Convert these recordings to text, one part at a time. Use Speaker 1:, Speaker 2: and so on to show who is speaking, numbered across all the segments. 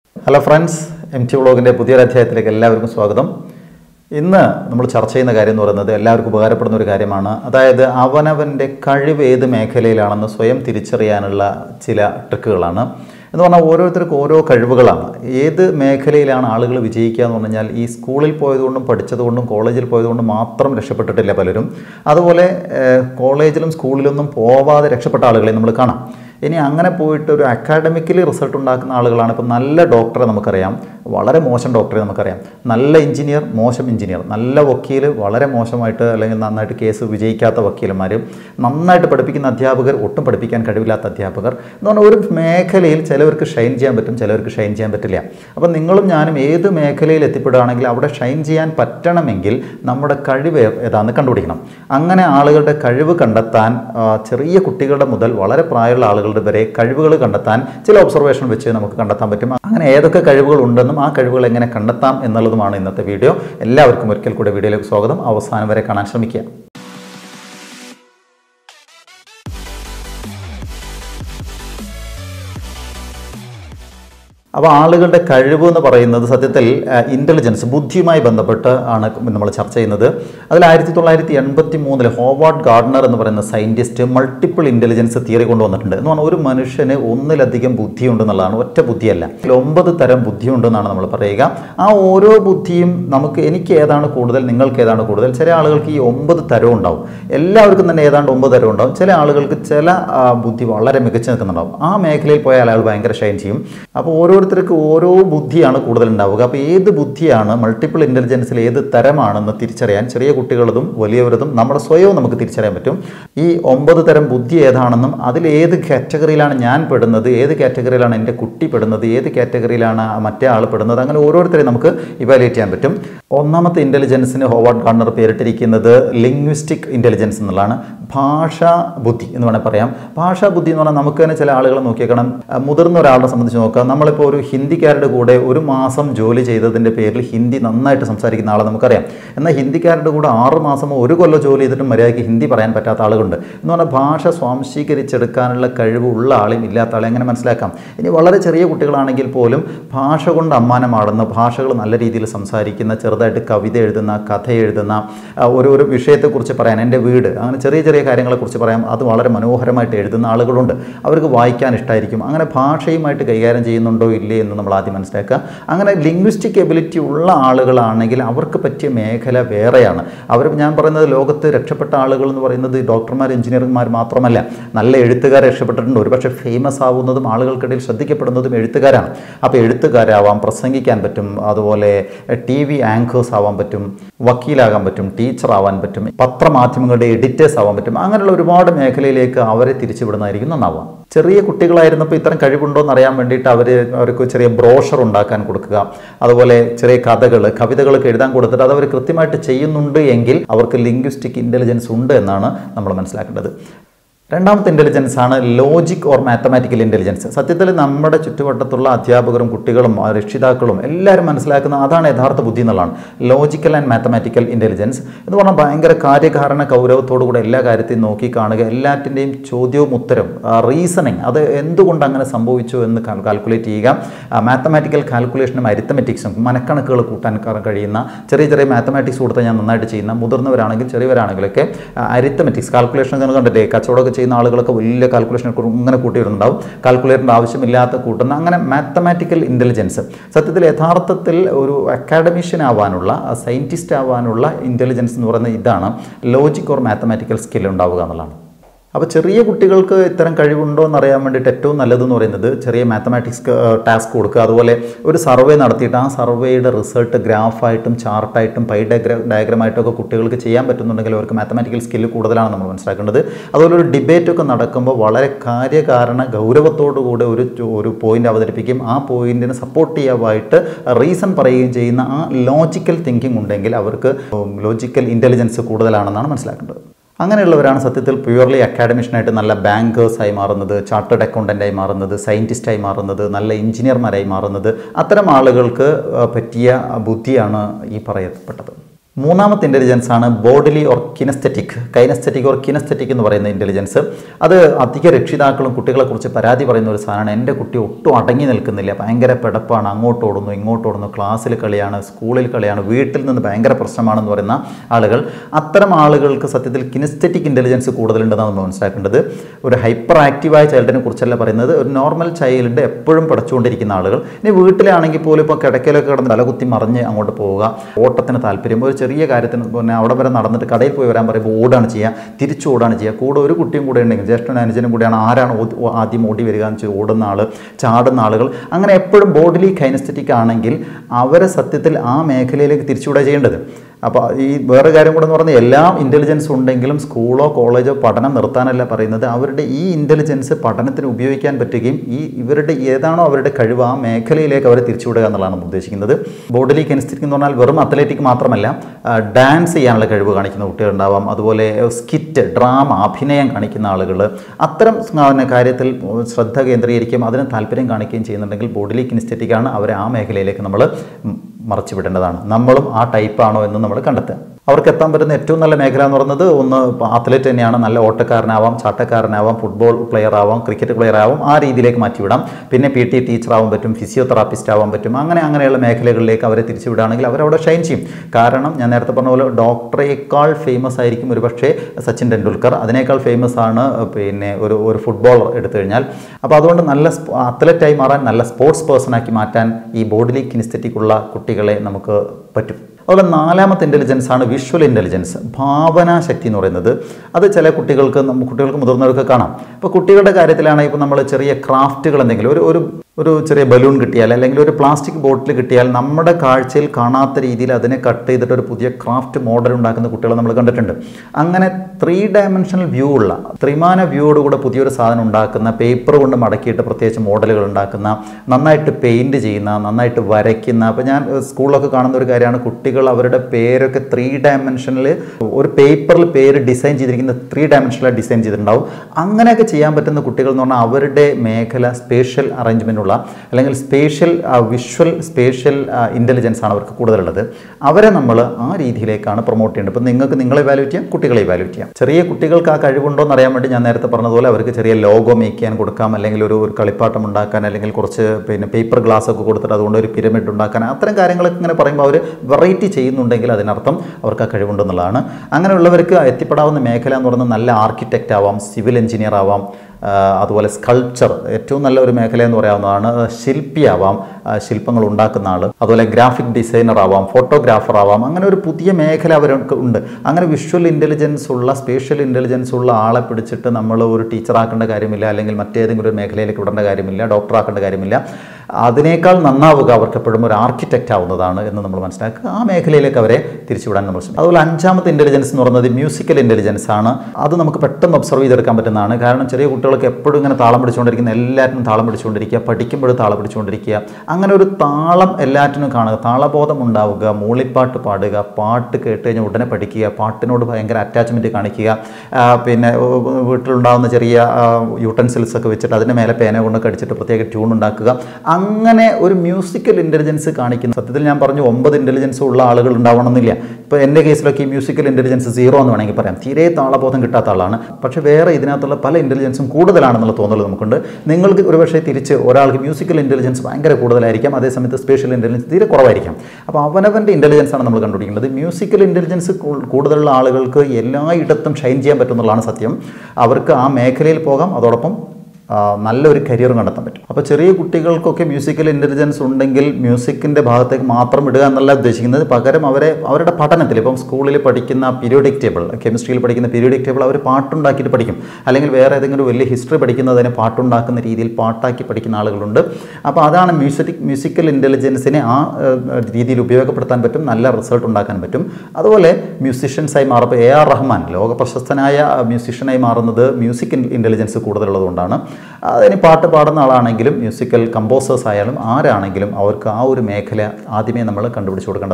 Speaker 1: hello friends M T വ്ളോഗിൻ്റെ പുതിയൊരു അധ്യായത്തിലേക്ക് എല്ലാവർക്കും സ്വാഗതം ഇന്ന് നമ്മൾ ചർച്ച ചെയ്യുന്ന കാര്യം എന്ന് പറയുന്നത് എല്ലാവർക്കും ഉപകാരപ്പെടുന്ന ഒരു കാര്യമാണ് അതായത് അവനവൻ്റെ കഴിവ് ഏത് മേഖലയിലാണെന്ന് സ്വയം തിരിച്ചറിയാനുള്ള ചില ട്രിക്കുകളാണ് എന്ന് പറഞ്ഞാൽ ഓരോരുത്തർക്കും ഓരോ കഴിവുകളാണ് ഏത് മേഖലയിലാണ് ആളുകൾ വിജയിക്കുക എന്ന് പറഞ്ഞാൽ ഈ സ്കൂളിൽ പോയതുകൊണ്ടും പഠിച്ചതുകൊണ്ടും കോളേജിൽ പോയതുകൊണ്ടും മാത്രം രക്ഷപ്പെട്ടിട്ടില്ല പലരും അതുപോലെ ഏഹ്, കോളേജിലും സ്കൂളിലൊന്നും പോവാതെ രക്ഷപ്പെട്ട ആളുകളെ നമ്മൾ കാണാം ഇനി അങ്ങനെ പോയിട്ട് ഒരു അക്കാഡമിക്കലി റിസൾട്ട് ഉണ്ടാക്കുന്ന ആളുകളാണ് ഇപ്പം നല്ല ഡോക്ടറെ നമുക്കറിയാം വളരെ മോശം ഡോക്ടറെ നമുക്കറിയാം നല്ല എഞ്ചിനീയർ മോശം എഞ്ചിനീയർ നല്ല വക്കീൽ വളരെ മോശമായിട്ട് അല്ലെങ്കിൽ നന്നായിട്ട് കേസ് വിജയിക്കാത്ത വക്കീലന്മാർ നന്നായിട്ട് പഠിപ്പിക്കുന്ന അധ്യാപകർ ഒട്ടും പഠിപ്പിക്കാൻ കഴിവില്ലാത്ത അധ്യാപകർ എന്ന് പറഞ്ഞാൽ ഒരു മേഖലയിൽ ചിലവർക്ക് ഷൈൻ ചെയ്യാൻ പറ്റും ചിലവർക്ക് ഷൈൻ ചെയ്യാൻ പറ്റില്ല അപ്പം നിങ്ങളും ഞാനും ഏത് മേഖലയിൽ എത്തിപ്പെടുകയാണെങ്കിൽ അവിടെ ഷൈൻ ചെയ്യാൻ പറ്റണമെങ്കിൽ നമ്മുടെ കഴിവ് ഏതാണെന്ന് കണ്ടുപിടിക്കണം അങ്ങനെ ആളുകളുടെ കഴിവ് കണ്ടെത്താൻ ആ, ചെറിയ കുട്ടികളുടെ മുതൽ വളരെ പ്രായമുള്ള ആളുകളുടെ വരെ കഴിവുകൾ കണ്ടെത്താൻ ചില ഒബ്സർവേഷൻ വെച്ച് നമുക്ക് കണ്ടെത്താൻ പറ്റും അങ്ങനെ ഏതൊക്കെ കഴിവുകൾ ഉണ്ടെന്നും ആ കഴിവുകൾ എങ്ങനെ കണ്ടെത്താം എന്നുള്ളതുമാണ് ഇന്നത്തെ വീഡിയോ എല്ലാവർക്കും ഒരിക്കൽ കൂടെ വീഡിയോയിലേക്ക് സ്വാഗതം അവസാനം വരെ കാണാൻ ശ്രമിക്കുക അപ്പോൾ ആളുകളുടെ കഴിവ് എന്ന് പറയുന്നത് സത്യത്തിൽ ഇൻ്റലിജൻസ് ബുദ്ധിയുമായി ബന്ധപ്പെട്ട് ആണ് നമ്മൾ ചർച്ച ചെയ്യുന്നത് അതിൽ ആയിരത്തി തൊള്ളായിരത്തി എൺപത്തി മൂന്നിൽ ഹോവാർഡ് ഗാർഡനർ എന്ന് പറയുന്ന സയൻറ്റിസ്റ്റ് മൾട്ടിപ്പിൾ ഇൻ്റലിജൻസ് തിയറി കൊണ്ടുവന്നിട്ടുണ്ട് എന്ന് പറഞ്ഞാൽ ഒരു മനുഷ്യന് ഒന്നിലധികം ബുദ്ധിയുണ്ടെന്നുള്ളതാണ് ഒറ്റ ബുദ്ധിയല്ല ഇതിൽ ഒമ്പത് തരം ബുദ്ധിയുണ്ടെന്നാണ് നമ്മൾ പറയുക ആ ഓരോ ബുദ്ധിയും നമുക്ക് എനിക്ക് ഏതാണ് കൂടുതൽ നിങ്ങൾക്ക് ഏതാണ് കൂടുതൽ ചില ആളുകൾക്ക് ഈ ഒമ്പത് തരവും ഉണ്ടാവും എല്ലാവർക്കും തന്നെ ഏതാണ്ട് ഒമ്പത് തരം ഉണ്ടാവും ചില ആളുകൾക്ക് ചില ആ, ബുദ്ധി വളരെ മികച്ചു നിൽക്കുന്നുണ്ടാവും ആ മേഖലയിൽ പോയ അയാൾ ഭയങ്കര ഷൈൻ ചെയ്യും അപ്പോൾ ഓരോരുത്തർക്ക് ഓരോ ബുദ്ധിയാണ് കൂടുതൽ ഉണ്ടാവുക അപ്പോൾ ഏത് ബുദ്ധിയാണ് മൾട്ടിപ്പിൾ ഇൻ്റലിജൻസിൽ ഏത് തരമാണെന്ന് തിരിച്ചറിയാൻ ചെറിയ കുട്ടികളതും വലിയവരതും നമ്മുടെ സ്വയവും നമുക്ക് തിരിച്ചറിയാൻ പറ്റും ഈ ഒമ്പത് തരം ബുദ്ധി ഏതാണെന്നും അതിൽ ഏത് കാറ്റഗറിയിലാണ് ഞാൻ പെടുന്നത് ഏത് കാറ്റഗറിയിലാണ് എൻ്റെ കുട്ടി പെടുന്നത് ഏത് കാറ്റഗറിയിലാണ് മറ്റേ ആൾ പെടുന്നത് അങ്ങനെ ഓരോരുത്തരെയും നമുക്ക് ഇവാലുവേറ്റ് ചെയ്യാൻ പറ്റും ഒന്നാമത്തെ ഇൻ്റലിജൻസിന് ഹോവാർഡ് ഗാർണർ പേരിട്ടിരിക്കുന്നത് ലിംഗ്വിസ്റ്റിക് ഇൻ്റലിജൻസ് എന്നുള്ളതാണ് ഭാഷാ ബുദ്ധി എന്ന് വേണമെങ്കിൽ പറയാം ഭാഷാ ബുദ്ധി എന്ന് പറഞ്ഞാൽ നമുക്ക് തന്നെ ചില ആളുകളെ നോക്കിയേക്കണം അഹ് മുതിർന്ന ഒരാളെ സംബന്ധിച്ച് നോക്കാം നമ്മളിപ്പോൾ ഒരു ഹിന്ദിക്കാരുടെ കൂടെ ഒരു മാസം ജോലി ചെയ്തതിൻ്റെ പേരിൽ ഹിന്ദി നന്നായിട്ട് സംസാരിക്കുന്ന ആളെ നമുക്കറിയാം എന്നാൽ ഹിന്ദിക്കാരുടെ കൂടെ ആറ് മാസമോ ഒരു കൊല്ലം ജോലി ചെയ്തിട്ടും മര്യാദയ്ക്ക് ഹിന്ദി പറയാൻ പറ്റാത്ത ആളുകളുണ്ട് എന്ന് പറഞ്ഞാൽ ഭാഷ സ്വാംശീകരിച്ചെടുക്കാനുള്ള കഴിവുള്ള ആളെയും ഇല്ലാത്ത ആളെ എങ്ങനെ മനസ്സിലാക്കാം ഇനി വളരെ ചെറിയ കുട്ടികളാണെങ്കിൽ പോലും ഭാഷ കൊണ്ട് അമ്മാനമാടുന്ന ഭാഷകൾ നല്ല രീതിയിൽ സംസാരിക്കുന്ന ചെറുതായിട്ട് കവിത എഴുതുന്ന കഥ എഴുതുന്ന ആ, ഓരോരോ വിഷയത്തെക്കുറിച്ച് പറയാൻ എൻ്റെ വീട് അങ്ങനെ ചെറിയ ചെറിയ കാര്യങ്ങളെക്കുറിച്ച് പറയാം അത് വളരെ മനോഹരമായിട്ട് എഴുതുന്ന ആളുകളുണ്ട് അവർക്ക് വായിക്കാൻ ഇഷ്ടമായിരിക്കും അങ്ങനെ ഭാഷയുമായിട്ട് കൈകാര്യം ചെയ്യുന്നുണ്ടോ ഇല്ലേ എന്ന് നമ്മൾ ആദ്യം മനസ്സിലാക്കുക അങ്ങനെ ലിംഗ്വിസ്റ്റിക് എബിലിറ്റി ഉള്ള ആളുകളാണെങ്കിൽ അവർക്ക് പറ്റിയ മേഖല വേറെയാണ് അവർ ഞാൻ പറയുന്നത് ലോകത്ത് രക്ഷപ്പെട്ട ആളുകൾ എന്ന് പറയുന്നത് ഡോക്ടർമാർ എഞ്ചിനീയർമാർ മാത്രമല്ല നല്ല എഴുത്തുകാർ രക്ഷപ്പെട്ടിട്ടുണ്ട് ഒരുപക്ഷെ ഫേമസ് ആവുന്നതും ആളുകൾക്കിടയിൽ ശ്രദ്ധിക്കപ്പെടുന്നതും എഴുത്തുകാരാണ് അപ്പോൾ എഴുത്തുകാരാവാം പ്രസംഗിക്കാൻ പറ്റും അതുപോലെ ടി വി ആങ്കേഴ്സ് ആവാൻ പറ്റും വക്കീലാകാൻ പറ്റും ടീച്ചർ ആവാൻ പറ്റും പത്രമാധ്യമങ്ങളുടെ എഡിറ്റേഴ്സ് ആവാൻ പറ്റും അങ്ങനെയുള്ള ഒരുപാട് മേഖലയിലേക്ക് അവരെ തിരിച്ചുവിടുന്നതായിരിക്കും നന്നാവാം ചെറിയ കുട്ടികളായിരുന്നപ്പോൾ ഇത്തരം കഴിവുണ്ടോ എന്ന് അറിയാൻ വേണ്ടിയിട്ട് അവർ അവർക്ക് ചെറിയ ബ്രോഷർ ഉണ്ടാക്കാൻ കൊടുക്കുക അതുപോലെ ചെറിയ കഥകൾ കവിതകളൊക്കെ എഴുതാൻ കൊടുത്തിട്ട് അത് അവർ കൃത്യമായിട്ട് ചെയ്യുന്നുണ്ട് എങ്കിൽ അവർക്ക് ലിംഗ്വിസ്റ്റിക് ഇൻ്റലിജൻസ് ഉണ്ട് എന്നാണ് നമ്മൾ മനസ്സിലാക്കേണ്ടത് രണ്ടാമത്തെ ഇൻ്റലിജൻസ് ആണ് ലോജിക് ഓർ മാത്തമാറ്റിക്കൽ ഇൻ്റലിജൻസ് സത്യത്തിൽ നമ്മുടെ ചുറ്റുവട്ടത്തുള്ള അധ്യാപകരും കുട്ടികളും ആ, രക്ഷിതാക്കളും എല്ലാവരും മനസ്സിലാക്കുന്ന അതാണ് യഥാർത്ഥ ബുദ്ധി എന്നുള്ളതാണ് ലോജിക്കൽ ആൻഡ് മാത്തമാറ്റിക്കൽ ഇൻ്റലിജൻസ് എന്ന് പറഞ്ഞാൽ ഭയങ്കര കാര്യകാരണ ഗൗരവത്തോടു കൂടെ എല്ലാ കാര്യത്തെയും നോക്കി കാണുക എല്ലാറ്റിൻ്റെയും ചോദ്യവും ഉത്തരം റീസണിങ് അത് എന്തുകൊണ്ട് അങ്ങനെ സംഭവിച്ചു എന്ന് കാൽക്കുലേറ്റ് ചെയ്യുക മാത്തമാറ്റിക്കൽ കാൽക്കുലേഷനും അരിത്തമെറ്റിക്സും മനക്കണക്കുകൾ കൂട്ടാൻ ക- കഴിയുന്ന ചെറിയ ചെറിയ മാത്തമാറ്റിക്സ് കൊടുത്ത് ഞാൻ നന്നായിട്ട് ചെയ്യുന്ന മുതിർന്നവരാണെങ്കിൽ ചെറിയവരാണെങ്കിലൊക്കെ അരിത്തമെറ്റിക്സ് കാൽക്കുലേഷൻ നിങ്ങൾ കണ്ടില്ലേ കച്ചവടമൊക്കെ ചെയ്യുന്ന ആളുകളൊക്കെ വലിയ കാൽക്കുലേഷൻ ഇങ്ങനെ കൂട്ടി വരുന്നുണ്ടാവും കാൽക്കുലേറ്ററിൻ്റെ ആവശ്യമില്ലാത്ത കൂട്ടുന്ന അങ്ങനെ മാത്തമാറ്റിക്കൽ ഇൻ്റലിജൻസ് സത്യത്തിൽ യഥാർത്ഥത്തിൽ ഒരു അക്കാഡമിഷ്യൻ ആവാനുള്ള സയൻറ്റിസ്റ്റ് ആവാനുള്ള ഇൻ്റലിജൻസ് എന്ന് പറയുന്നത് ഇതാണ് ലോജിക് ഓർ മാത്തമാറ്റിക്കൽ സ്കിൽ ഉണ്ടാവുക എന്നുള്ളതാണ് അപ്പോൾ ചെറിയ കുട്ടികൾക്ക് ഇത്തരം കഴിവുണ്ടോ എന്ന് അറിയാൻ വേണ്ടിയിട്ട് ഏറ്റവും നല്ലതെന്ന് പറയുന്നത് ചെറിയ മാത്തമാറ്റിക്സ് ടാസ്ക് കൊടുക്കുക അതുപോലെ ഒരു സർവേ നടത്തിയിട്ട് ആ സർവേയുടെ റിസൾട്ട് ഗ്രാഫായിട്ടും ചാർട്ടായിട്ടും പൈ ഡയഗ്ര ഡയഗ്രമായിട്ടും ഒക്കെ കുട്ടികൾക്ക് ചെയ്യാൻ പറ്റുന്നുണ്ടെങ്കിൽ അവർക്ക് മാത്തമാറ്റിക്കൽ സ്കില്ല് കൂടുതലാണ് നമ്മൾ മനസ്സിലാക്കേണ്ടത് അതുപോലെ ഒരു ഡിബേറ്റ് ഒക്കെ നടക്കുമ്പോൾ വളരെ കാര്യകാരണ ഗൗരവത്തോടു കൂടെ ഒരു ചോ- ഒരു പോയിന്റ് അവതരിപ്പിക്കും ആ പോയിന്റിന് സപ്പോർട്ട് ചെയ്യാവായിട്ട് റീസൺ പറയുകയും ചെയ്യുന്ന ആ ലോജിക്കൽ തിങ്കിങ് ഉണ്ടെങ്കിൽ അവർക്ക് ലോജിക്കൽ ഇൻ്റലിജൻസ് കൂടുതലാണെന്നാണ് മനസ്സിലാക്കേണ്ടത് അങ്ങനെയുള്ളവരാണ് സത്യത്തിൽ പ്യുവർലി അക്കാഡമിഷനായിട്ട് നല്ല ബാങ്കേഴ്സായി മാറുന്നത് ചാർട്ടേഡ് അക്കൗണ്ടൻ്റായി മാറുന്നത് സയൻറ്റിസ്റ്റായി മാറുന്നത് നല്ല എഞ്ചിനീയർമാരായി മാറുന്നത് അത്തരം ആളുകൾക്ക് ആ, പറ്റിയ ബുദ്ധിയാണ് ഈ പറയപ്പെട്ടത് മൂന്നാമത്തെ ഇൻ്റലിജൻസ് ആണ് bodily or kinesthetic kinesthetic or kinesthetic എന്ന് പറയുന്ന ഇൻ്റലിജൻസ് അത് അധിക രക്ഷിതാക്കളും കുട്ടികളെക്കുറിച്ച് പരാതി പറയുന്ന ഒരു സാധനമാണ് എൻ്റെ കുട്ടി ഒട്ടും അടങ്ങി നിൽക്കുന്നില്ല ഭയങ്കര പിടപ്പാണ് അങ്ങോട്ട് ഓടുന്നു ഇങ്ങോട്ട് ഓടുന്നു ക്ലാസ്സിൽ കളിയാണ് സ്കൂളിൽ കളിയാണ് വീട്ടിൽ നിന്ന് ഭയങ്കര പ്രശ്നമാണെന്ന് പറയുന്ന ആളുകൾ അത്തരം ആളുകൾക്ക് സത്യത്തിൽ കിനസ്തെറ്റിക് ഇൻ്റലിജൻസ് കൂടുതലുണ്ടെന്നാണ് നമ്മൾ മനസ്സിലാക്കേണ്ടത് ഒരു ഹൈപ്പർ ആക്റ്റീവായ ചൈൽഡിനെ കുറിച്ചല്ല പറയുന്നത് ഒരു നോർമൽ ചൈൽഡ് എപ്പോഴും പഠിച്ചുകൊണ്ടിരിക്കുന്ന ആളുകൾ ഇനി വീട്ടിലാണെങ്കിൽ പോലും ഇപ്പോൾ കിടക്കയിലൊക്കെ കിടന്ന് തലകുത്തി മറിഞ്ഞ് അങ്ങോട്ട് പോവുക ഓട്ടത്തിന് താല്പര്യം ഒരു ചെറിയ കാര്യത്തിന് പിന്നെ അവിടെ വരെ നടന്നിട്ട് കടയിൽ പോയി വരാൻ പറയുമ്പോൾ ഓടാണ് ചെയ്യുക തിരിച്ചു ഓടാണ് ചെയ്യുക കൂടെ ഒരു കുട്ടിയും കൂടെ ഉണ്ടെങ്കിൽ ജ്യേഷ്ഠനും അനുജനും കൂടെയാണ് ആരാണ് ഓ- ഓ- ആദ്യം ഓടി വരിക എന്ന് വെച്ചാൽ ഓടുന്ന ആൾ ചാടുന്ന ആളുകൾ അങ്ങനെ എപ്പോഴും ബോഡിലി കൈനസ്തെറ്റിക് ആണെങ്കിൽ അവരെ സത്യത്തിൽ ആ മേഖലയിലേക്ക് തിരിച്ചുവിടുക ചെയ്യേണ്ടത് അപ്പോൾ ഈ വേറെ കാര്യം കൂടെ എന്ന് പറഞ്ഞാൽ എല്ലാ ഇൻ്റലിജൻസ് ഉണ്ടെങ്കിലും സ്കൂളോ കോളേജോ പഠനം നിർത്താനല്ല പറയുന്നത് അവരുടെ ഈ ഇൻ്റലിജൻസ് പഠനത്തിന് ഉപയോഗിക്കാൻ പറ്റുകയും ഈ ഇവരുടെ ഏതാണോ അവരുടെ കഴിവ് ആ മേഖലയിലേക്ക് അവരെ തിരിച്ചുവിടുക എന്നുള്ളതാണ് നമ്മൾ ഉദ്ദേശിക്കുന്നത് ബോഡിലി കെനിസ്റ്റിക് എന്ന് പറഞ്ഞാൽ വെറും അത്ലറ്റിക് മാത്രമല്ല ഡാൻസ് ചെയ്യാനുള്ള കഴിവ് കാണിക്കുന്ന കുട്ടികളുണ്ടാവാം അതുപോലെ സ്കിറ്റ് ഡ്രാമ അഭിനയം കാണിക്കുന്ന ആളുകൾ അത്തരം പിന്നെ കാര്യത്തിൽ ശ്രദ്ധ കേന്ദ്രീകരിക്കുകയും അതിന് താല്പര്യം കാണിക്കുകയും ചെയ്യുന്നുണ്ടെങ്കിൽ ബോഡിലി കിനിസ്തെറ്റിക് ആണ് അവരെ ആ മേഖലയിലേക്ക് നമ്മൾ മറച്ചു വിടേണ്ടതാണ് നമ്മളും ആ ടൈപ്പാണോ എന്ന് നമ്മൾ കണ്ടെത്തുക അവർക്ക് എത്താൻ പറ്റുന്ന ഏറ്റവും നല്ല മേഖല എന്ന് പറയുന്നത് ഒന്ന് അത്ലറ്റ് തന്നെയാണ് നല്ല ഓട്ടക്കാരനാവാം ചാട്ടക്കാരനാവാം ഫുട്ബോൾ പ്ലെയർ ആവാം ക്രിക്കറ്റ് പ്ലെയർ ആവാം ആ രീതിയിലേക്ക് മാറ്റിവിടാം പിന്നെ പി ടി ടീച്ചർ ആവാൻ പറ്റും ഫിസിയോതെറാപ്പിസ്റ്റ് ആവാൻ പറ്റും അങ്ങനെ അങ്ങനെയുള്ള മേഖലകളിലേക്ക് അവരെ തിരിച്ചു വിടുകയാണെങ്കിൽ അവരവിടെ ഷൈൻ ചെയ്യും കാരണം ഞാൻ നേരത്തെ പറഞ്ഞ പോലെ ഡോക്ടറേക്കാൾ ഫേമസ് ആയിരിക്കും ഒരു പക്ഷേ സച്ചിൻ ടെണ്ടുൽക്കർ അതിനേക്കാൾ ഫേമസ് ആണ് പിന്നെ ഒരു ഒരു ഫുട്ബോളർ എടുത്തു കഴിഞ്ഞാൽ അപ്പോൾ അതുകൊണ്ട് നല്ല അത്ലറ്റായി മാറാൻ നല്ല സ്പോർട്സ് പേഴ്സണാക്കി മാറ്റാൻ ഈ ബോഡിലി കിനിസ്തെറ്റിക് ഉള്ള കുട്ടികളെ നമുക്ക് പറ്റും അതുപോലെ നാലാമത്തെ ഇൻ്റലിജൻസ് ആണ് വിഷ്വൽ ഇൻ്റലിജൻസ് ഭാവനാശക്തി എന്ന് പറയുന്നത് അത് ചില കുട്ടികൾക്ക് നമ്മ- കുട്ടികൾക്ക് മുതിർന്നവർക്ക് കാണാം ഇപ്പോൾ കുട്ടികളുടെ കാര്യത്തിലാണെങ്കിൽ ഇപ്പോൾ നമ്മൾ ചെറിയ ക്രാഫ്റ്റുകൾ എന്തെങ്കിലും ഒരു ഒരു ഒരു ചെറിയ ബലൂൺ കിട്ടിയാൽ അല്ലെങ്കിൽ ഒരു പ്ലാസ്റ്റിക് ബോട്ടിൽ കിട്ടിയാൽ നമ്മുടെ കാഴ്ചയിൽ കാണാത്ത രീതിയിൽ അതിനെ കട്ട് ചെയ്തിട്ട് ഒരു പുതിയ ക്രാഫ്റ്റ് മോഡൽ ഉണ്ടാക്കുന്ന കുട്ടികളെ നമ്മൾ കണ്ടിട്ടുണ്ട് അങ്ങനെ ത്രീ ഡയമെൻഷണൽ വ്യൂ ഉള്ള ത്രിമാന വ്യൂയോടുകൂടെ പുതിയൊരു സാധനം ഉണ്ടാക്കുന്ന പേപ്പർ കൊണ്ട് മടക്കിയിട്ട് പ്രത്യേകിച്ച് മോഡലുകൾ ഉണ്ടാക്കുന്ന നന്നായിട്ട് പെയിൻറ് ചെയ്യുന്ന നന്നായിട്ട് വരയ്ക്കുന്ന അപ്പോൾ ഞാൻ ഏഹ്, സ്കൂളിലൊക്കെ കാണുന്ന ഒരു കാര്യമാണ് കുട്ടികൾ അവരുടെ പേരൊക്കെ ത്രീ ഡയമെൻഷനിൽ ഒരു പേപ്പറിൽ പേര് ഡിസൈൻ ചെയ്തിരിക്കുന്ന ത്രീ ഡയമെൻഷനിൽ ഡിസൈൻ ചെയ്തിട്ടുണ്ടാവും അങ്ങനെയൊക്കെ ചെയ്യാൻ പറ്റുന്ന കുട്ടികൾ എന്ന് പറഞ്ഞാൽ അവരുടെ മേഖല സ്പേഷ്യൽ അറേഞ്ച്മെൻ്റ് ഉള്ള അല്ലെങ്കിൽ സ്പേഷ്യൽ വിഷ്വൽ സ്പേഷ്യൽ ഇൻ്റലിജൻസ് ആണ് അവർക്ക് കൂടുതലുള്ളത് അവരെ നമ്മൾ ആ രീതിയിലേക്കാണ് പ്രൊമോട്ട് ചെയ്യേണ്ടത് ഇപ്പം നിങ്ങൾക്ക് നിങ്ങളെ വാല്യൂറ്റ് ചെയ്യാം കുട്ടികളെ വാല്യൂറ്റ് ചെയ്യാം ചെറിയ കുട്ടികൾക്ക് ആ കഴിവുണ്ടോ എന്ന് അറിയാൻ വേണ്ടി ഞാൻ നേരത്തെ പറഞ്ഞതുപോലെ അവർക്ക് ചെറിയ ലോഗോ മേക്ക് ചെയ്യാൻ കൊടുക്കാം അല്ലെങ്കിൽ ഒരു ഒരു കളിപ്പാട്ടം ഉണ്ടാക്കാൻ അല്ലെങ്കിൽ കുറച്ച് പിന്നെ പേപ്പർ ഗ്ലാസ് ഒക്കെ കൊടുത്തിട്ട് അതുകൊണ്ട് ഒരു പിരമിഡ് ഉണ്ടാക്കാൻ അത്തരം കാര്യങ്ങളൊക്കെ ഇങ്ങനെ പറയുമ്പോൾ അവർ വെറൈറ്റി ചെയ്യുന്നുണ്ടെങ്കിൽ അതിനർത്ഥം അവർക്ക് ആ കഴിവുണ്ടെന്നുള്ളതാണ് അങ്ങനെയുള്ളവർക്ക് എത്തിപ്പെടാവുന്ന മേഖല എന്ന് പറയുന്നത് നല്ല ആർക്കിടെക്റ്റ് ആവാം സിവിൽ എഞ്ചിനീയർ ആവാം ആ, അതുപോലെ സ്കൾപ്ചർ ഏറ്റവും നല്ല ഒരു മേഖല എന്ന് പറയാവുന്നതാണ് ശില്പിയാവാം ആ, ശില്പങ്ങൾ ഉണ്ടാക്കുന്ന ആൾ അതുപോലെ ഗ്രാഫിക് ഡിസൈനർ ആവാം ഫോട്ടോഗ്രാഫർ ആവാം അങ്ങനെ ഒരു പുതിയ മേഖല അവർക്ക് ഉണ്ട് അങ്ങനെ വിഷ്വൽ ഇൻ്റലിജൻസ് ഉള്ള സ്പേഷ്യൽ ഇൻ്റലിജൻസ് ഉള്ള ആളെ പിടിച്ചിട്ട് നമ്മൾ ഒരു ടീച്ചറാക്കേണ്ട കാര്യമില്ല അല്ലെങ്കിൽ മറ്റേതെങ്കിലും ഒരു മേഖലയിലേക്ക് വിടേണ്ട കാര്യമില്ല ഡോക്ടറാക്കേണ്ട കാര്യമില്ല അതിനേക്കാൾ നന്നാവുക അവർക്ക് എപ്പോഴും ഒരു ആർക്കിടെക്റ്റ് ആവുന്നതാണ് എന്ന് നമ്മൾ മനസ്സിലാക്കുക ആ മേഖലയിലേക്ക് അവരെ തിരിച്ചുവിടാൻ നമ്മൾ ശ്രമിക്കും അതുപോലെ അഞ്ചാമത്തെ ഇൻ്റലിജൻസ് എന്ന് പറയുന്നത് മ്യൂസിക്കൽ ഇൻ്റലിജൻസ് ആണ് അത് നമുക്ക് പെട്ടെന്ന് ഒബ്സർവ് ചെയ്തെടുക്കാൻ പറ്റുന്നതാണ് കാരണം ചെറിയ കുട്ടികൾക്ക് എപ്പോഴും ഇങ്ങനെ താളം പിടിച്ചുകൊണ്ടിരിക്കുന്ന എല്ലാറ്റിനും താളം പിടിച്ചുകൊണ്ടിരിക്കുക പഠിക്കുമ്പോഴും താളം പിടിച്ചുകൊണ്ടിരിക്കുക അങ്ങനെ ഒരു താളം എല്ലാറ്റിനും കാണുക താളബോധം ഉണ്ടാവുക മൂളിപ്പാട്ട് പാടുക പാട്ട് കേട്ട് കഴിഞ്ഞാൽ ഉടനെ പഠിക്കുക പാട്ടിനോട് ഭയങ്കര അറ്റാച്ച്മെൻറ്റ് കാണിക്കുക ആ, പിന്നെ ഉ, ഉ, വീട്ടിലുണ്ടാകുന്ന ചെറിയ യൂട്ടൻസിൽസ് ഒക്കെ വെച്ചിട്ട് അതിൻ്റെ മേലെ പേന കൊണ്ട് കടിച്ചിട്ട് പ്രത്യേക ട്യൂൺ ഉണ്ടാക്കുക അങ്ങനെ ഒരു മ്യൂസിക്കൽ ഇൻ്റലിജൻസ് കാണിക്കുന്ന സത്യത്തിൽ ഞാൻ പറഞ്ഞു ഒമ്പത് ഇൻ്റലിജൻസ് ഉള്ള ആളുകൾ ഉണ്ടാവണമെന്നില്ല ഇപ്പോൾ എൻ്റെ കേസിലൊക്കെ ഈ മ്യൂസിക്കൽ ഇൻ്റലിജൻസ് സീറോ എന്ന് വേണമെങ്കിൽ പറയാം തീരെ താളബോധം കിട്ടാത്ത ആളാണ് പക്ഷേ വേറെ ഇതിനകത്തുള്ള പല ഇൻ്റലിജൻസും കൂടുതലാണെന്നുള്ള തോന്നൽ നമുക്കുണ്ട് നിങ്ങൾക്ക് ഒരുപക്ഷെ തിരിച്ച് ഒരാൾക്ക് മ്യൂസിക്കൽ ഇൻ്റലിജൻസ് ഭയങ്കര കൂടുതലായിരിക്കാം അതേസമയത്ത് സ്പേഷ്യൽ ഇൻ്റലിജൻസ് തീരെ കുറവായിരിക്കാം അപ്പോൾ അവനവൻ്റെ ഇൻ്റലിജൻസ് ആണ് നമ്മൾ കണ്ടുപിടിക്കുന്നത് മ്യൂസിക്കൽ ഇൻ്റലിജൻസ് കൂടുതലുള്ള ആളുകൾക്ക് എല്ലായിടത്തും ഷൈൻ ചെയ്യാൻ പറ്റുമെന്നുള്ളതാണ് സത്യം അവർക്ക് ആ മേഖലയിൽ പോകാം അതോടൊപ്പം ആ, നല്ലൊരു കരിയർ കണ്ടെത്താൻ പറ്റും അപ്പോൾ ചെറിയ കുട്ടികൾക്കൊക്കെ മ്യൂസിക്കൽ ഇൻ്റലിജൻസ് ഉണ്ടെങ്കിൽ മ്യൂസിക്കിൻ്റെ ഭാഗത്തേക്ക് മാത്രം ഇടുക എന്നല്ല ഉദ്ദേശിക്കുന്നത് പകരം അവരെ അവരുടെ പഠനത്തിൽ ഇപ്പം സ്കൂളിൽ പഠിക്കുന്ന പീരിയോഡിക് ടേബിൾ കെമിസ്ട്രിയിൽ പഠിക്കുന്ന പീരിയോഡിക് ടേബിൾ അവർ പാട്ടുണ്ടാക്കിയിട്ട് പഠിക്കും അല്ലെങ്കിൽ വേറെ ഏതെങ്കിലും വലിയ ഹിസ്റ്ററി പഠിക്കുന്നതിനെ പാട്ടുണ്ടാക്കുന്ന രീതിയിൽ പാട്ടാക്കി പഠിക്കുന്ന ആളുകളുണ്ട് അപ്പോൾ അതാണ് മ്യൂസിക് മ്യൂസിക്കൽ ഇൻ്റലിജൻസിനെ ആ ഏഹ്, രീതിയിൽ ഉപയോഗപ്പെടുത്താൻ പറ്റും നല്ല റിസൾട്ട് ഉണ്ടാക്കാൻ പറ്റും അതുപോലെ മ്യൂസിഷ്യൻസായി മാറുമ്പോൾ എ ആർ റഹ്മാൻ ലോക പ്രശസ്തനായ മ്യൂസിഷ്യനായി മാറുന്നത് മ്യൂസിക് ഇൻ്റലിജൻസ് കൂടുതലുള്ളതുകൊണ്ടാണ് അതിന് പാട്ട് പാടുന്ന ആളാണെങ്കിലും മ്യൂസിക്കൽ കമ്പോസേഴ്സ് ആയാലും ആരാണെങ്കിലും അവർക്ക് ആ ഒരു മേഖല ആദ്യമേ നമ്മൾ കണ്ടുപിടിച്ചു കൊടുക്കേണ്ടതാണ്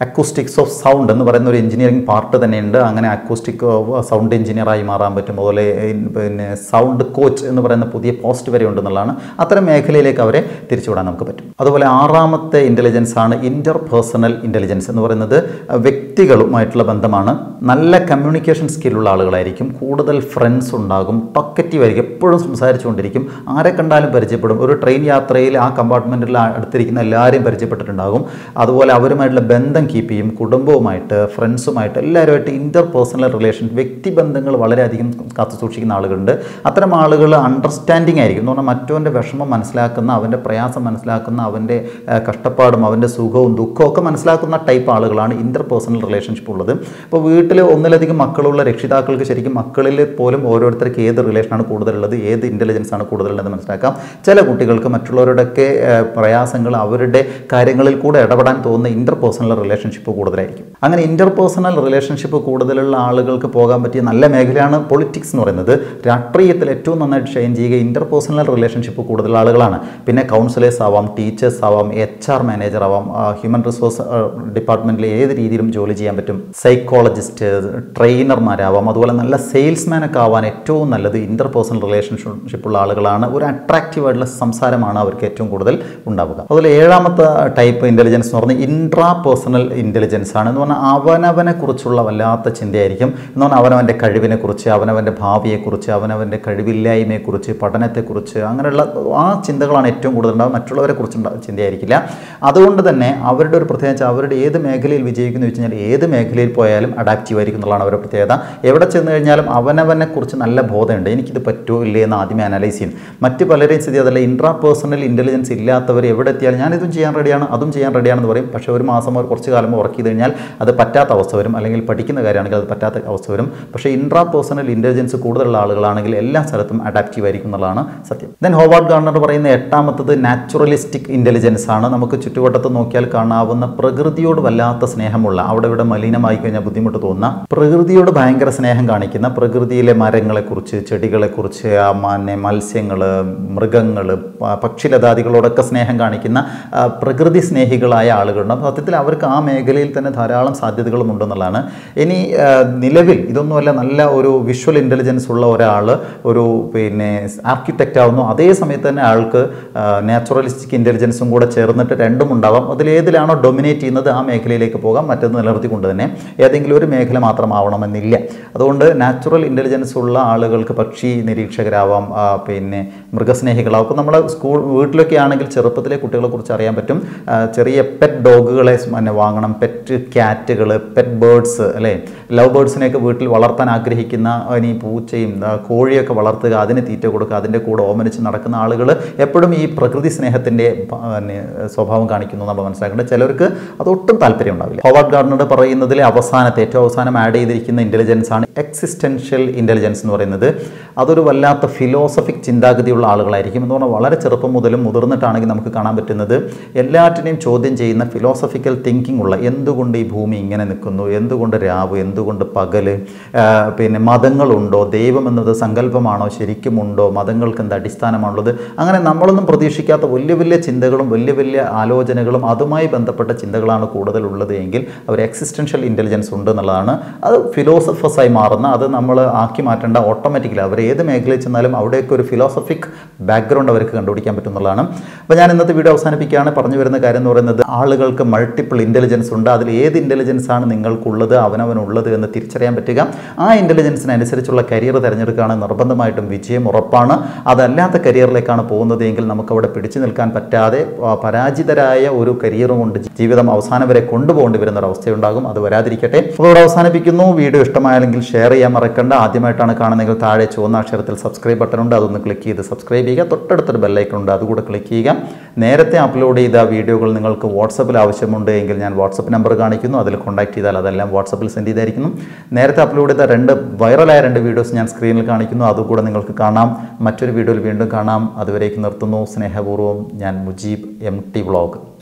Speaker 1: അക്കൂസ്റ്റിക്സ് ഓഫ് സൗണ്ട് എന്ന് പറയുന്ന ഒരു എഞ്ചിനീയറിംഗ് പാർട്ട് തന്നെയുണ്ട് അങ്ങനെ അക്കൂസ്റ്റിക് സൗണ്ട് എഞ്ചിനീയറായി മാറാൻ പറ്റും അതുപോലെ ഇൻ- പിന്നെ സൗണ്ട് കോച്ച് എന്ന് പറയുന്ന പുതിയ പോസ്റ്റ് വരെ ഉണ്ടെന്നുള്ളതാണ് അത്തരം മേഖലയിലേക്ക് അവരെ തിരിച്ചുവിടാൻ നമുക്ക് പറ്റും അതുപോലെ ആറാമത്തെ ഇൻ്റലിജൻസ് ആണ് ഇൻ്റർ പേഴ്സണൽ ഇൻ്റലിജൻസ് എന്ന് പറയുന്നത് അഹ്, വ്യക്തികളുമായിട്ടുള്ള ബന്ധമാണ് നല്ല കമ്മ്യൂണിക്കേഷൻ സ്കില്ലുള്ള ആളുകളായിരിക്കും കൂടുതൽ ഫ്രണ്ട്സ് ഉണ്ടാകും ടൊക്കറ്റീവ് ആയിരിക്കും എപ്പോഴും സംസാരിച്ചുകൊണ്ടിരിക്കും ആരെ കണ്ടാലും പരിചയപ്പെടും ഒരു ട്രെയിൻ യാത്രയിൽ ആ കമ്പാർട്ട്മെൻറ്റിൽ അടുത്തിരിക്കുന്ന എല്ലാവരെയും പരിചയപ്പെട്ടിട്ടുണ്ടാകും അതുപോലെ അവരുമായിട്ടുള്ള ബന്ധം കീപ്പ് ചെയ്യും കുടുംബവുമായിട്ട് ഫ്രണ്ട്സുമായിട്ട് എല്ലാവരുമായിട്ട് ഇൻ്റർ പേഴ്സണൽ റിലേഷൻ വ്യക്തിബന്ധങ്ങൾ വളരെയധികം കാത്തു സൂക്ഷിക്കുന്ന ആളുകളുണ്ട് അത്തരം ആളുകൾ അണ്ടർസ്റ്റാൻഡിങ് ആയിരിക്കും എന്ന് പറഞ്ഞാൽ മറ്റവൻ്റെ വിഷമം മനസ്സിലാക്കുന്ന അവൻ്റെ പ്രയാസം മനസ്സിലാക്കുന്ന അവൻ്റെ ആ, കഷ്ടപ്പാടും അവൻ്റെ സുഖവും ദുഃഖവും ഒക്കെ മനസ്സിലാക്കുന്ന ടൈപ്പ് ആളുകളാണ് ഇൻ്റർ പേഴ്സണൽ റിലേഷൻഷിപ്പ് ഉള്ളത് ഇപ്പോൾ വീട്ടിൽ ഒന്നിലധികം മക്കളുള്ള രക്ഷിതാക്കൾക്ക് ശരിക്കും മക്കളിൽ പോലും ഓരോരുത്തർക്ക് ഏത് റിലേഷനാണ് കൂടുതലുള്ളത് ഏത് ഇൻ്റലിജൻസ് ആണ് കൂടുതലുള്ളതെന്ന് മനസ്സിലാക്കാം ചില കുട്ടികൾക്ക് മറ്റുള്ളവരുടെയൊക്കെ ആ, പ്രയാസങ്ങൾ അവരുടെ കാര്യങ്ങളിൽ കൂടെ ഇടപെടാൻ തോന്നുന്ന ഇൻ്റർ പേഴ്സണൽ റിലേഷൻഷിപ്പ് കൂടുതലായിരിക്കും അങ്ങനെ ഇൻ്റർ പേഴ്സണൽ റിലേഷൻഷിപ്പ് കൂടുതലുള്ള ആളുകൾക്ക് പോകാൻ പറ്റിയ നല്ല മേഖലയാണ് പൊളിറ്റിക്സ് എന്ന് പറയുന്നത് രാഷ്ട്രീയത്തിൽ ഏറ്റവും നന്നായിട്ട് ഷൈൻ ചെയ്യുക ഇൻ്റർ പേഴ്സണൽ റിലേഷൻഷിപ്പ് കൂടുതലുള്ള ആളുകളാണ് പിന്നെ കൗൺസിലേഴ്സ് ആവാം ടീച്ചേഴ്സ് ആവാം എച്ച് ആർ മാനേജർ ആവാം ഹ്യൂമൻ റിസോഴ്സ് ഡിപ്പാർട്ട്മെൻറ്റിൽ ഏത് രീതിയിലും ജോലി ചെയ്യാൻ പറ്റും സൈക്കോളജിസ്റ്റ് ട്രെയിനർമാരാവാം അതുപോലെ നല്ല സെയിൽസ്മാൻ ഒക്കെ ആവാൻ ഏറ്റവും നല്ലത് ഇൻ്റർ പേഴ്സണൽ റിലേഷൻഷിപ്പ് ഉള്ള ആളുകളാണ് ഒരു അട്രാക്റ്റീവ് ആയിട്ടുള്ള സംസാരമാണ് അവർക്ക് ഏറ്റവും കൂടുതൽ ഉണ്ടാവുക അതുപോലെ ഏഴാമത്തെ ടൈപ്പ് ഇൻ്റലിജൻസ് എന്ന് പറഞ്ഞാൽ ഇൻട്രാ പേഴ്സണൽ ഇൻ്റലിജൻസ് ആണ് എന്ന് പറഞ്ഞാൽ അവനവനെ കുറിച്ചുള്ള വല്ലാത്ത ചിന്തയായിരിക്കും എന്ന് പറഞ്ഞാൽ അവനവൻ്റെ കഴിവിനെ കുറിച്ച് അവനവൻ്റെ ഭാവിയെക്കുറിച്ച് അവനവൻ്റെ കഴിവില്ലായ്മയെക്കുറിച്ച് പഠനത്തെക്കുറിച്ച് അങ്ങനെയുള്ള ആ ചിന്തകളാണ് ഏറ്റവും കൂടുതൽ ഉണ്ടാവുക മറ്റുള്ളവരെ കുറിച്ചുള്ള ചിന്തയായിരിക്കില്ല അതുകൊണ്ട് തന്നെ അവരുടെ ഒരു പ്രത്യേകത വെച്ചാൽ അവരുടെ ഏത് മേഖലയിൽ വിജയിക്കുന്നു വെച്ച് കഴിഞ്ഞാൽ ഏത് മേഖലയിൽ പോയാലും അഡാപ്റ്റീവ് ആയിരിക്കും എന്നുള്ളതാണ് അവരുടെ പ്രത്യേകത എവിടെ ചെന്ന് കഴിഞ്ഞാലും അവനവനെ കുറിച്ച് നല്ല ബോധമുണ്ട് എനിക്കിത് പറ്റുമോ ഇല്ലേ എന്ന് ആദ്യമേ അനലൈസ് ചെയ്യും മറ്റ് പലരെയും സ്ഥിതി അതല്ല ഇൻട്രാ പേഴ്സണൽ ഇൻ്റലിജൻസ് ഇല്ലാത്തവർ എവിടെ എത്തിയാലും ഞാനിതും ചെയ്യാൻ റെഡിയാണ് അതും ചെയ്യാൻ റെഡിയാണെന്ന് പറയും പക്ഷേ ഒരു മാസം ഒരു കുറച്ച് കാലം വർക്ക് ചെയ്ത് കഴിഞ്ഞാൽ അത് പറ്റാത്ത അവസ്ഥ വരും അല്ലെങ്കിൽ പഠിക്കുന്ന കാര്യമാണെങ്കിൽ അത് പറ്റാത്ത അവസ്ഥ വരും പക്ഷേ ഇൻട്രാ പേഴ്സണൽ ഇൻ്റലിജൻസ് കൂടുതലുള്ള ആളുകളാണെങ്കിൽ എല്ലാ സ്ഥലത്തും അഡാപ്റ്റീവ് ആയിരിക്കും എന്നുള്ളതാണ് സത്യം ദെൻ ഹോവാർഡ് ഗാർണർ പറയുന്ന എട്ടാമത്തത് നാച്ചുറലിസ്റ്റിക് ഇൻ്റലിജൻസ് ആണ് നമുക്ക് ചുറ്റുവട്ടത്ത് നോക്കിയാൽ കാണാവുന്ന പ്രകൃതിയോട് വല്ലാത്ത സ്നേഹമുള്ള അവിടെ ഇവിടെ മലിനമായി കഴിഞ്ഞാൽ ബുദ്ധിമുട്ട് തോന്നുന്ന പ്രകൃതിയോട് ഭയങ്കര സ്നേഹം കാണിക്കുന്ന പ്രകൃതിയിലെ മരങ്ങളെക്കുറിച്ച് ചെടികളെക്കുറിച്ച് ആ മാന്നെ മത്സ്യങ്ങൾ മൃഗങ്ങൾ പക്ഷിലതാദികളോടൊക്കെ സ്നേഹം കാണിക്കുന്ന ആ, പ്രകൃതി സ്നേഹികളായ ആളുകളുണ്ട് അപ്പോൾ സത്യത്തിൽ അവർക്ക് ആ മേഖലയിൽ തന്നെ ധാരാളം സാധ്യതകളും ഉണ്ടെന്നുള്ളതാണ് ഇനി ആ, നിലവിൽ ഇതൊന്നുമല്ല നല്ല ഒരു വിഷ്വൽ ഇൻ്റലിജൻസ് ഉള്ള ഒരാൾ ഒരു പിന്നെ ആർക്കിടെക്റ്റ് ആവുന്നു അതേ സമയത്ത് തന്നെ ആൾക്ക് നാച്ചുറലിസ്റ്റിക് ഇൻ്റലിജൻസും കൂടെ ചേർന്നിട്ട് രണ്ടും ഉണ്ടാവാം അതിലേതിലാണോ ഡൊമിനേറ്റ് ചെയ്യുന്നത് ആ മേഖലയിലേക്ക് പോകാം മറ്റൊന്ന് നിലനിർത്തിക്കൊണ്ട് തന്നെ ഏതെങ്കിലും ഒരു മേഖല മാത്രമാവണമെന്നില്ല അതുകൊണ്ട് നാച്ചുറൽ ഇൻ്റലിജൻസ് ഉള്ള ആളുകൾക്ക് പക്ഷി നിരീക്ഷകരാവാം ആ, പിന്നെ മൃഗസ്നേഹികളാവും അപ്പോൾ നമ്മൾ സ്കൂൾ വീട്ടിലൊക്കെ ആണെങ്കിൽ ചെറുപ്പത്തിലെ കുട്ടികളെ കുറിച്ച് അറിയാൻ പറ്റും ആ, ചെറിയ പെറ്റ് ഡോഗുകളെ പിന്നെ വാങ്ങണം പെറ്റ് ക്യാറ്റുകൾ പെറ്റ് ബേർഡ്സ് അല്ലേ ലവ് ബേർഡ്സിനെയൊക്കെ വീട്ടിൽ വളർത്താൻ ആഗ്രഹിക്കുന്ന ഇനി പൂച്ചയും ആ, കോഴിയൊക്കെ വളർത്തുക അതിന് തീറ്റ കൊടുക്കുക അതിൻ്റെ കൂടെ ഓമനിച്ച് നടക്കുന്ന ആളുകൾ എപ്പോഴും ഈ പ്രകൃതി സ്നേഹത്തിൻ്റെ പിന്നെ സ്വഭാവം കാണിക്കുന്നു നമ്മൾ മനസ്സിലാക്കേണ്ടത് ചിലർക്ക് അതൊട്ടും താല്പര്യം ഉണ്ടാവില്ല ഹോവാർഡ് ഗാർഡനോട് പറയുന്നതിൽ അവസാനത്തെ ഏറ്റവും അവസാനം ആഡ് ചെയ്തിരിക്കുന്ന ഇൻ്റലിജൻസ് ആണ് എക്സിസ്റ്റൻഷ്യൽ ഇൻ്റലിജൻസ് എന്ന് പറയുന്നത് അതൊരു വല്ലാത്ത ഫിലോസഫിക് ചിന്താഗതിയുള്ള ആളുകളായിരിക്കും എന്ന് പറഞ്ഞാൽ വളരെ ചെറുപ്പം മുതലും മുതിർന്നിട്ടാണെങ്കിൽ നമുക്ക് കാണാൻ പറ്റുന്നത് എല്ലാറ്റിനെയും ചോദ്യം ചെയ്യുന്ന ഫിലോസഫിക്കൽ തിങ്കിങ് ഉള്ള എന്തുകൊണ്ട് ഈ ഭൂമി ഇങ്ങനെ നിൽക്കുന്നു എന്തുകൊണ്ട് രാവ് എന്തുകൊണ്ട് പകല് ആ, പിന്നെ മതങ്ങളുണ്ടോ ദൈവം എന്നത് സങ്കല്പമാണോ ശരിക്കുമുണ്ടോ മതങ്ങൾക്ക് എന്ത് അടിസ്ഥാനമാണുള്ളത് അങ്ങനെ നമ്മളൊന്നും പ്രതീക്ഷിക്കാത്ത വലിയ വലിയ ചിന്തകളും വലിയ വലിയ ആലോചനകളും അതുമായി ബന്ധപ്പെട്ട ചിന്തകളാണ് കൂടുതൽ ഉള്ളത് എങ്കിൽ അവർ എക്സിസ്റ്റൻഷ്യൽ ഇൻ്റലിജൻസ് ഉണ്ട് എന്നുള്ളതാണ് അത് ഫിലോസഫേഴ്സായി മാറുന്ന അത് നമ്മൾ ആക്കി മാറ്റേണ്ട ഓട്ടോമാറ്റിക്കലി അവർ ഏത് മേഖലയിൽ ചെന്നാലും അവിടെയൊക്കെ ഒരു ഫിലോസഫിക് ബാക്ക്ഗ്രൗണ്ട് അവർക്ക് കണ്ടുപിടിക്കാൻ പറ്റും എന്നുള്ളതാണ് അപ്പോൾ ഞാൻ ഇന്നത്തെ വീഡിയോ അവസാനിപ്പിക്കുകയാണ് പറഞ്ഞു വരുന്ന കാര്യം എന്ന് പറയുന്നത് ആളുകൾക്ക് മൾട്ടിപ്പിൾ ഇൻ്റലിജൻസ് ഉണ്ട് അതിൽ ഏത് ഇൻ്റലിജൻസ് ആണ് നിങ്ങൾക്കുള്ളത് അവനവനുള്ളത് എന്ന് തിരിച്ചറിയാൻ പറ്റുക ആ ഇൻ്റലിജൻസിനനുസരിച്ചുള്ള കരിയർ തിരഞ്ഞെടുക്കുകയാണ് നിർബന്ധമായിട്ടും വിജയം ഉറപ്പാണ് അതല്ലാത്ത കരിയറിലേക്കാണ് പോകുന്നത് എങ്കിൽ നമുക്ക് അവിടെ പിടിച്ചു നിൽക്കാൻ പറ്റാതെ ആ, പരാജിതരായ ഒരു കരിയറും കൊണ്ട് ജീവിതം അവസാനം വരെ കൊണ്ടുപോകേണ്ടി വരുന്ന ഒരു അവസ്ഥയുണ്ടാകും അത് വരാതിരിക്കട്ടെ അപ്പോൾ ഇവിടെ അവസാനിപ്പിക്കുന്നു വീഡിയോ ഇഷ്ടമായെങ്കിൽ ഷെയർ ചെയ്യാൻ മറക്കണ്ട ആദ്യമായിട്ടാണ് കാണുന്നതെങ്കിൽ താഴെ ചുവന്ന അക്ഷരത്തിൽ സബ്സ്ക്രൈബ് ബട്ടൺ ഉണ്ട് അതൊന്ന് ക്ലിക്ക് ചെയ്ത് സബ്സ്ക്രൈബ് ചെയ്യുക തൊട്ടടുത്തൊരു ബെല്ലൈക്കൺ ഉണ്ട് അതുകൂടെ ക്ലിക്ക് ചെയ്യുക നേരത്തെ അപ്ലോഡ് ചെയ്ത വീഡിയോകൾ നിങ്ങൾക്ക് വാട്സപ്പിൽ ആവശ്യമുണ്ട് എങ്കിൽ ഞാൻ വാട്സപ്പ് നമ്പർ കാണിക്കുന്നു അതിൽ കോൺടാക്ട് ചെയ്താൽ അതെല്ലാം വാട്സപ്പിൽ സെൻഡ് ചെയ്തായിരിക്കുന്നു നേരത്തെ അപ്ലോഡ് ചെയ്ത രണ്ട് വൈറലായ രണ്ട് വീഡിയോസ് ഞാൻ സ്ക്രീനിൽ കാണിക്കുന്നു അതുകൂടെ നിങ്ങൾക്ക് കാണാം മറ്റൊരു വീഡിയോയിൽ വീണ്ടും കാണാം അതുവരേക്ക് നിർത്തുന്നു സ്നേഹപൂർവ്വം ഞാൻ മുജീബ് എം ടി വ്ളോഗ്